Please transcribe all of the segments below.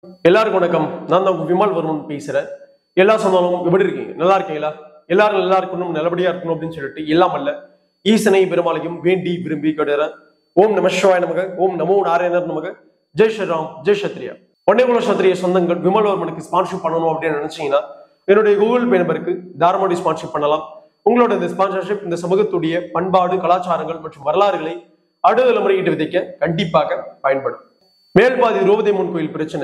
எல்லாருக்கும் வணக்கம் நான் தான் உங்க விமல் வர்மன் பேசுறேன் எல்லா சொந்தங்களும் எப்படி இருக்கீங்க நல்லா இருக்கீங்களா எல்லாரும் நல்லா இருக்கணும் நல்லபடியா இருக்கணும் அப்படின்னு சொல்லிட்டு எல்லாம் அல்ல ஈசனை பெருமாளையும் வேண்டி விரும்பி கடுறேன் ஓம் நம சிவாய நமக ஓம் நமோ நாராயணர் நமக ஜெய் ஸ்ரீராம் ஜெய் சத்ரியா ஒன்னேகுல சத்திரிய சொந்தங்கள் விமல் வர்மனுக்கு ஸ்பான்ஷிப் பண்ணணும் அப்படின்னு நினைச்சீங்கன்னா என்னுடைய கூகுள் பே நம்பருக்கு தாராளமாக ஸ்பான்ஷிப் பண்ணலாம் உங்களோட இந்த ஸ்பான்சர்ஷிப் இந்த சமூகத்துடைய பண்பாடு கலாச்சாரங்கள் மற்றும் வரலாறுகளை அடுத்த தலைமுறையிட்டு விதைக்க கண்டிப்பாக பயன்படும் மேல்பாதி திரௌபதி அம்மன் கோயில் பிரச்சனை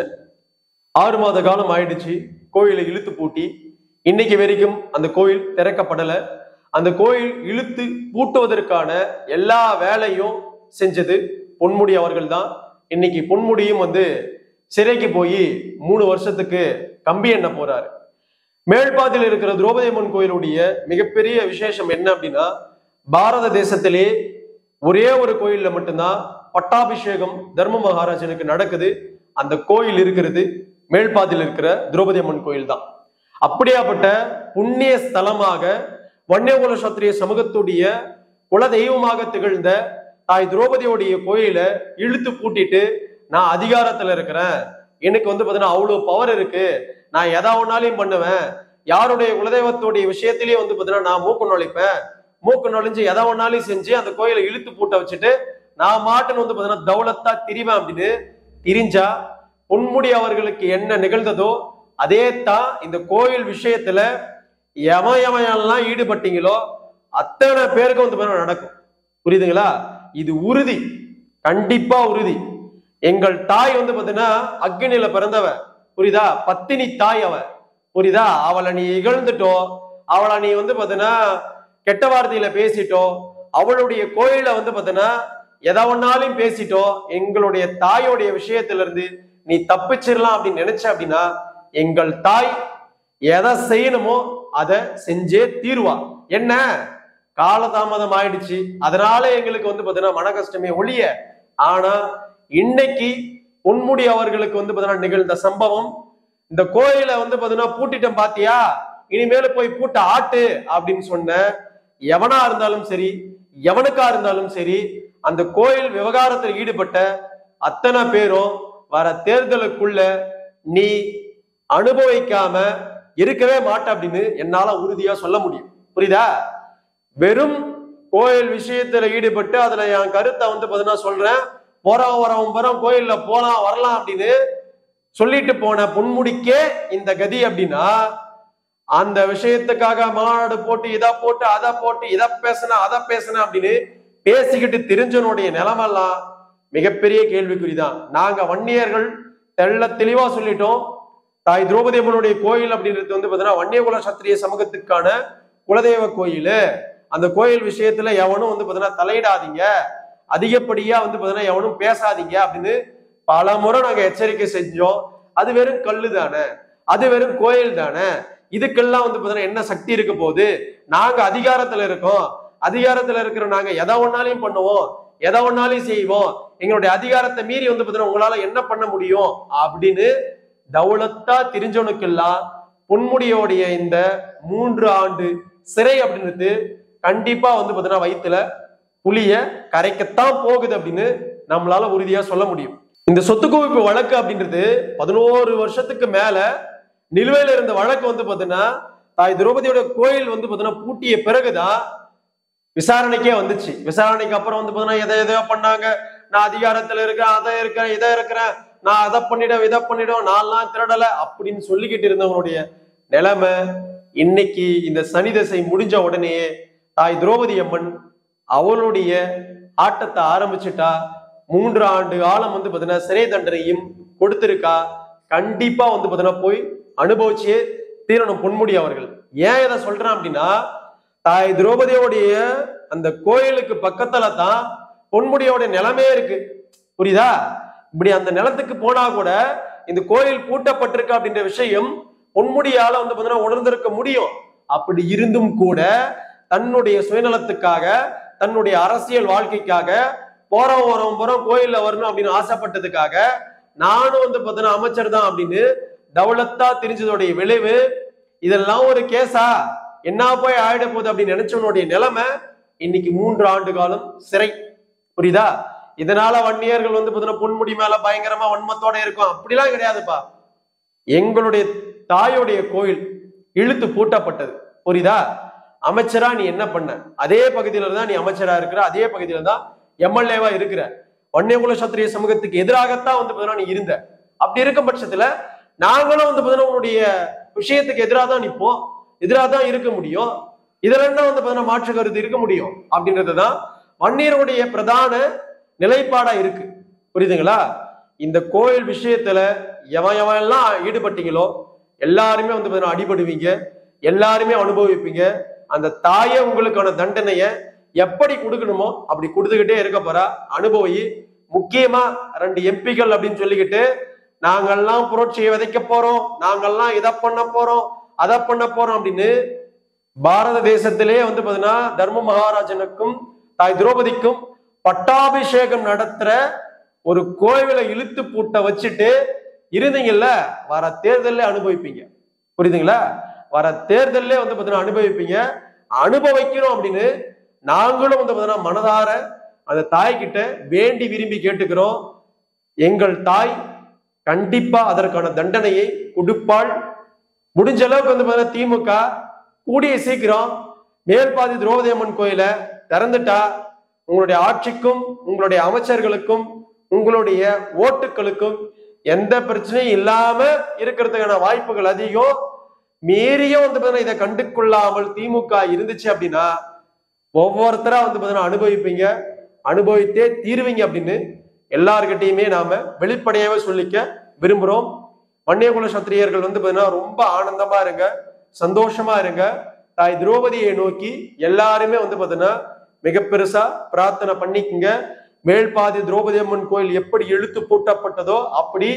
ஆறு மாத காலம் ஆயிடுச்சு கோயிலை இழுத்து பூட்டி இன்னைக்கு வரைக்கும் அந்த கோயில் திறக்கப்படல அந்த கோயில் இழுத்து பூட்டுவதற்கான எல்லா வேலையும் செஞ்சது பொன்முடி அவர்கள் தான் இன்னைக்கு பொன்முடியும் வந்து சிறைக்கு போய் மூணு வருஷத்துக்கு கம்பி எண்ண போறாரு மேல்பாதியில் இருக்கிற திரௌபதி அம்மன் கோயிலுடைய மிகப்பெரிய விசேஷம் என்ன அப்படின்னா பாரத தேசத்திலே ஒரே ஒரு கோயில்ல மட்டும்தான் பட்டாபிஷேகம் தர்ம மகாராஜனுக்கு நடக்குது அந்த கோயில் இருக்கிறது மேல்பாதியில் இருக்கிற திரௌபதி அம்மன் கோயில் தான் அப்படியாப்பட்ட புண்ணிய ஸ்தலமாக வன்னியகுல சத்திரிய சமூகத்துடைய குல தெய்வமாக திகழ்ந்த தாய் திரௌபதியோடைய கோயில இழுத்து பூட்டிட்டு நான் அதிகாரத்துல இருக்கிறேன் எனக்கு வந்து பாத்தீங்கன்னா அவ்வளவு பவர் இருக்கு நான் எதா ஒன்னாலையும் பண்ணுவேன் யாருடைய குலதெய்வத்துடைய விஷயத்திலேயே வந்து பாத்தீங்கன்னா நான் மூக்கு நுழைப்பேன் மூக்கு நுழைஞ்சு எதா ஒன்னாலையும் செஞ்சு அந்த கோயிலை இழுத்து பூட்ட வச்சுட்டு நான் மாட்டுன்னு வந்து பாத்தீங்கன்னா தௌலத்தா திரிவேன் அப்படின்னு திரிஞ்சா பொன்முடி அவர்களுக்கு என்ன நிகழ்ந்ததோ அதே தான் இந்த கோயில் விஷயத்துல எவ எவன் ஈடுபட்டீங்களோ அத்தனை பேருக்கு வந்து பாத்தீங்கன்னா நடக்கும் புரியுதுங்களா இது உறுதி கண்டிப்பா உறுதி எங்கள் தாய் வந்து பாத்தீங்கன்னா அக்னியில பிறந்தவ புரியுதா பத்தினி தாய் அவ புரியுதா அவளை நீ இகழ்ந்துட்டோ அவளை நீ வந்து பாத்தீங்கன்னா கெட்ட வார்த்தையில பேசிட்டோ அவளுடைய கோயில வந்து பாத்தீங்கன்னா எதை ஒன்னாலையும் பேசிட்டோ எங்களுடைய தாயோடைய விஷயத்துல இருந்து நீ தப்பிச்சிடலாம் அப்படின்னு நினைச்ச அப்படின்னா எங்கள் தாய் எதை செய்யணுமோ அதை செஞ்சே தீருவா என்ன காலதாமதம் ஆயிடுச்சு அதனால எங்களுக்கு வந்து பாத்தீங்கன்னா மன கஷ்டமே ஒழிய ஆனா இன்னைக்கு பொன்முடி அவர்களுக்கு வந்து பாத்தீங்கன்னா நிகழ்ந்த சம்பவம் இந்த கோயிலை வந்து பாத்தீங்கன்னா பூட்டிட்டோம் பாத்தியா இனிமேல போய் பூட்ட ஆட்டு அப்படின்னு சொன்ன எவனா இருந்தாலும் சரி எவனுக்கா இருந்தாலும் சரி அந்த கோயில் விவகாரத்தில் ஈடுபட்ட அத்தனை பேரும் வர தேர்தலுக்குள்ள நீ அனுபவிக்காம இருக்கவே மாட்ட அப்படின்னு என்னால உறுதியா சொல்ல முடியும் புரியுதா வெறும் கோயில் விஷயத்துல ஈடுபட்டு அதுல என் கருத்தை வந்து பாத்தீங்கன்னா சொல்றேன் போறவன் வரவன் போறோம் கோயில்ல போலாம் வரலாம் அப்படின்னு சொல்லிட்டு போன பொன்முடிக்கே இந்த கதி அப்படின்னா அந்த விஷயத்துக்காக மாநாடு போட்டு இதை போட்டு அதை போட்டு இதை பேசின அதை பேசின அப்படின்னு பேசிக்கிட்டு தெரிஞ்சவனுடைய நிலைமெல்லாம் மிகப்பெரிய கேள்விக்குறிதான் நாங்க வன்னியர்கள் தெள்ள தெளிவா சொல்லிட்டோம் தாய் திரௌபதி அம்மனுடைய கோயில் அப்படின்றது வந்து பாத்தீங்கன்னா வன்னியகுல சத்திரிய சமூகத்துக்கான குலதெய்வ கோயில் அந்த கோயில் விஷயத்துல எவனும் வந்து பாத்தீங்கன்னா தலையிடாதீங்க அதிகப்படியா வந்து பாத்தீங்கன்னா எவனும் பேசாதீங்க அப்படின்னு பல முறை நாங்க எச்சரிக்கை செஞ்சோம் அது வெறும் கல்லு தானே அது வெறும் கோயில் தானே இதுக்கெல்லாம் வந்து பாத்தீங்கன்னா என்ன சக்தி இருக்க போகுது நாங்க அதிகாரத்துல இருக்கோம் அதிகாரத்துல இருக்கிற நாங்க எதை ஒன்னாலையும் பண்ணுவோம் எதை ஒன்னாலையும் செய்வோம் எங்களுடைய அதிகாரத்தை மீறி வந்து பாத்தீங்கன்னா உங்களால என்ன பண்ண முடியும் அப்படின்னு தௌலத்தா தெரிஞ்சவனுக்கெல்லாம் பொன்முடியோடைய இந்த மூன்று ஆண்டு சிறை அப்படின்றது கண்டிப்பா வந்து பாத்தீங்கன்னா வயிற்றுல புளிய கரைக்கத்தான் போகுது அப்படின்னு நம்மளால உறுதியா சொல்ல முடியும் இந்த சொத்து குவிப்பு வழக்கு அப்படின்றது பதினோரு வருஷத்துக்கு மேல நிலுவையில இருந்த வழக்கு வந்து பாத்தீங்கன்னா தாய் திரௌபதியோட கோயில் வந்து பாத்தீங்கன்னா பூட்டிய பிறகுதான் விசாரணைக்கே வந்துச்சு விசாரணைக்கு அப்புறம் வந்து பாத்தீங்கன்னா எதை எதையோ பண்ணாங்க நான் அதிகாரத்துல இருக்கேன் அதை இருக்கிறேன் இதை இருக்கிறேன் நான் அதை பண்ணிடும் இதை பண்ணிடும் நான்லாம் திருடல அப்படின்னு சொல்லிக்கிட்டு இருந்தவங்களுடைய நிலைமை இன்னைக்கு இந்த சனி தசை முடிஞ்ச உடனே தாய் திரௌபதி அம்மன் அவளுடைய ஆட்டத்தை ஆரம்பிச்சுட்டா மூன்று ஆண்டு காலம் வந்து பாத்தீங்கன்னா சிறை தண்டனையும் கொடுத்திருக்கா கண்டிப்பா வந்து பாத்தீங்கன்னா போய் அனுபவிச்சே தீரணும் பொன்முடி அவர்கள் ஏன் இதை சொல்றேன் அப்படின்னா தாய் திரௌபதியோடைய அந்த கோயிலுக்கு பக்கத்துல தான் பொன்முடியோட நிலமே இருக்கு புரியுதா இப்படி அந்த நிலத்துக்கு போனா கூட இந்த கோயில் பூட்டப்பட்டிருக்கு அப்படின்ற விஷயம் பொன்முடியால வந்து பாத்தீங்கன்னா உணர்ந்திருக்க முடியும் அப்படி இருந்தும் கூட தன்னுடைய சுயநலத்துக்காக தன்னுடைய அரசியல் வாழ்க்கைக்காக போறோம் வரோம் போறோம் கோயில்ல வரணும் அப்படின்னு ஆசைப்பட்டதுக்காக நானும் வந்து பாத்தீங்கன்னா அமைச்சர் தான் அப்படின்னு தௌலத்தா தெரிஞ்சதோடைய விளைவு இதெல்லாம் ஒரு கேஸா என்ன போய் ஆயிட போகுது அப்படின்னு நினைச்சவனுடைய நிலைமை இன்னைக்கு மூன்று ஆண்டு காலம் சிறை புரியுதா இதனால வன்னியர்கள் வந்து பாத்தீங்கன்னா பொன்முடி மேல பயங்கரமா வன்மத்தோட இருக்கும் அப்படிலாம் கிடையாதுப்பா எங்களுடைய தாயோடைய கோயில் இழுத்து பூட்டப்பட்டது புரியுதா அமைச்சரா நீ என்ன பண்ண அதே பகுதியில தான் நீ அமைச்சரா இருக்கிற அதே பகுதியில தான் எம்எல்ஏவா இருக்கிற வன்னியகுல சத்திரிய சமூகத்துக்கு எதிராகத்தான் வந்து பார்த்தீங்கன்னா நீ இருந்த அப்படி இருக்கும் பட்சத்துல நாங்களும் வந்து பார்த்தீங்கன்னா உன்னுடைய விஷயத்துக்கு எதிராக தான் நிற்போம் எதிராக தான் இருக்க முடியும் இதுல என்ன வந்து பார்த்தீங்கன்னா மாற்று கருத்து இருக்க முடியும் அப்படின்றதுதான் வன்னியருடைய பிரதான நிலைப்பாடா இருக்கு புரியுதுங்களா இந்த கோயில் விஷயத்துல எவன் எவன் எல்லாம் ஈடுபட்டீங்களோ எல்லாருமே வந்து பார்த்தீங்கன்னா அடிபடுவீங்க எல்லாருமே அனுபவிப்பீங்க அந்த தாயே உங்களுக்கான தண்டனைய எப்படி கொடுக்கணுமோ அப்படி கொடுத்துக்கிட்டே இருக்க போறா அனுபவி முக்கியமா ரெண்டு எம்பிக்கள் அப்படின்னு சொல்லிக்கிட்டு நாங்கெல்லாம் புரட்சியை விதைக்க போறோம் நாங்கெல்லாம் இதை பண்ண போறோம் அதை பண்ண போறோம் அப்படின்னு பாரத தேசத்திலே வந்து பாத்தீங்கன்னா தர்ம மகாராஜனுக்கும் தாய் திரௌபதிக்கும் பட்டாபிஷேகம் நடத்துற ஒரு கோவிலை இழுத்து பூட்ட வச்சுட்டு இருந்தீங்கல்ல வர தேர்தல்ல அனுபவிப்பீங்க புரியுதுங்களா வர தேர்தல்ல வந்து பாத்தீங்கன்னா அனுபவிப்பீங்க அனுபவிக்கணும் அப்படின்னு நாங்களும் வந்து பாத்தீங்கன்னா மனதார அந்த தாய்கிட்ட வேண்டி விரும்பி கேட்டுக்கிறோம் எங்கள் தாய் கண்டிப்பா அதற்கான தண்டனையை கொடுப்பாள் முடிஞ்ச அளவுக்கு வந்து பாத்தீங்கன்னா திமுக கூடிய சீக்கிரம் மேல்பாதி திரௌபதி அம்மன் கோயிலை திறந்துட்டா உங்களுடைய ஆட்சிக்கும் உங்களுடைய அமைச்சர்களுக்கும் உங்களுடைய ஓட்டுகளுக்கும் எந்த பிரச்சனையும் இல்லாம இருக்கிறதுக்கான வாய்ப்புகள் அதிகம் மீறியும் வந்து பாத்தீங்கன்னா இதை கண்டு கொள்ளாமல் திமுக இருந்துச்சு அப்படின்னா ஒவ்வொருத்தரா வந்து பாத்தீங்கன்னா அனுபவிப்பீங்க அனுபவித்தே தீருவீங்க அப்படின்னு எல்லார்கிட்டயுமே நாம வெளிப்படையாவே சொல்லிக்க விரும்புறோம் வன்னியகுல சத்திரியர்கள் வந்து பாத்தீங்கன்னா ரொம்ப ஆனந்தமா இருங்க சந்தோஷமா இருங்க தாய் திரௌபதியை நோக்கி எல்லாருமே வந்து பாத்தீங்கன்னா மிக பெருசா பிரார்த்தனை பண்ணிக்கங்க மேல்பாதி திரௌபதி அம்மன் கோயில் எப்படி இழுத்து பூட்டப்பட்டதோ அப்படி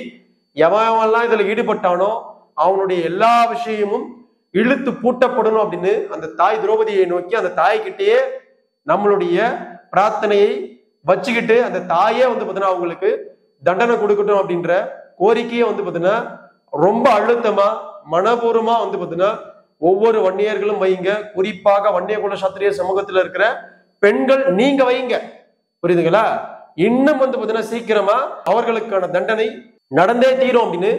எவன் இதுல ஈடுபட்டானோ அவனுடைய எல்லா விஷயமும் இழுத்து பூட்டப்படணும் அப்படின்னு அந்த தாய் திரௌபதியை நோக்கி அந்த தாய்கிட்டயே நம்மளுடைய பிரார்த்தனையை வச்சுக்கிட்டு அந்த தாயே வந்து பாத்தீங்கன்னா அவங்களுக்கு தண்டனை கொடுக்கட்டும் அப்படின்ற கோரிக்கையை வந்து பாத்தீங்கன்னா ரொம்ப அழுத்தமா மனப்பூர்வமா வந்து பாத்தீங்கன்னா ஒவ்வொரு வன்னியர்களும் வைங்க குறிப்பாக வன்னியகுல சத்திரிய சமூகத்துல இருக்கிற பெண்கள் நீங்க வைங்க புரியுதுங்களா இன்னும் வந்து பாத்தீங்கன்னா சீக்கிரமா அவர்களுக்கான தண்டனை நடந்தே தீரும் அப்படின்னு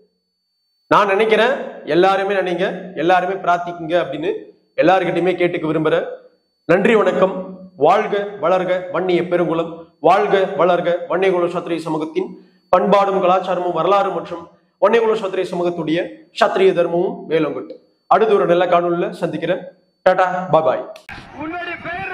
நான் நினைக்கிறேன் எல்லாருமே நினைங்க எல்லாருமே பிரார்த்திக்குங்க அப்படின்னு எல்லாருக்கிட்டையுமே கேட்டுக்க விரும்புறேன் நன்றி வணக்கம் வாழ்க வளர்க வன்னிய பெருங்குளம் வாழ்க வளர்க வன்னியகுல சத்திரிய சமூகத்தின் பண்பாடும் கலாச்சாரமும் வரலாறு மற்றும் வன்னியகுல சத்திரிய சமூகத்துடைய சத்திரிய தர்மமும் மேலோங்கட்டும் அடுத்து ஒரு நல்ல காணொலியில் சந்திக்கிறேன் டாடா பாபாய் உன்னுடைய பெயர்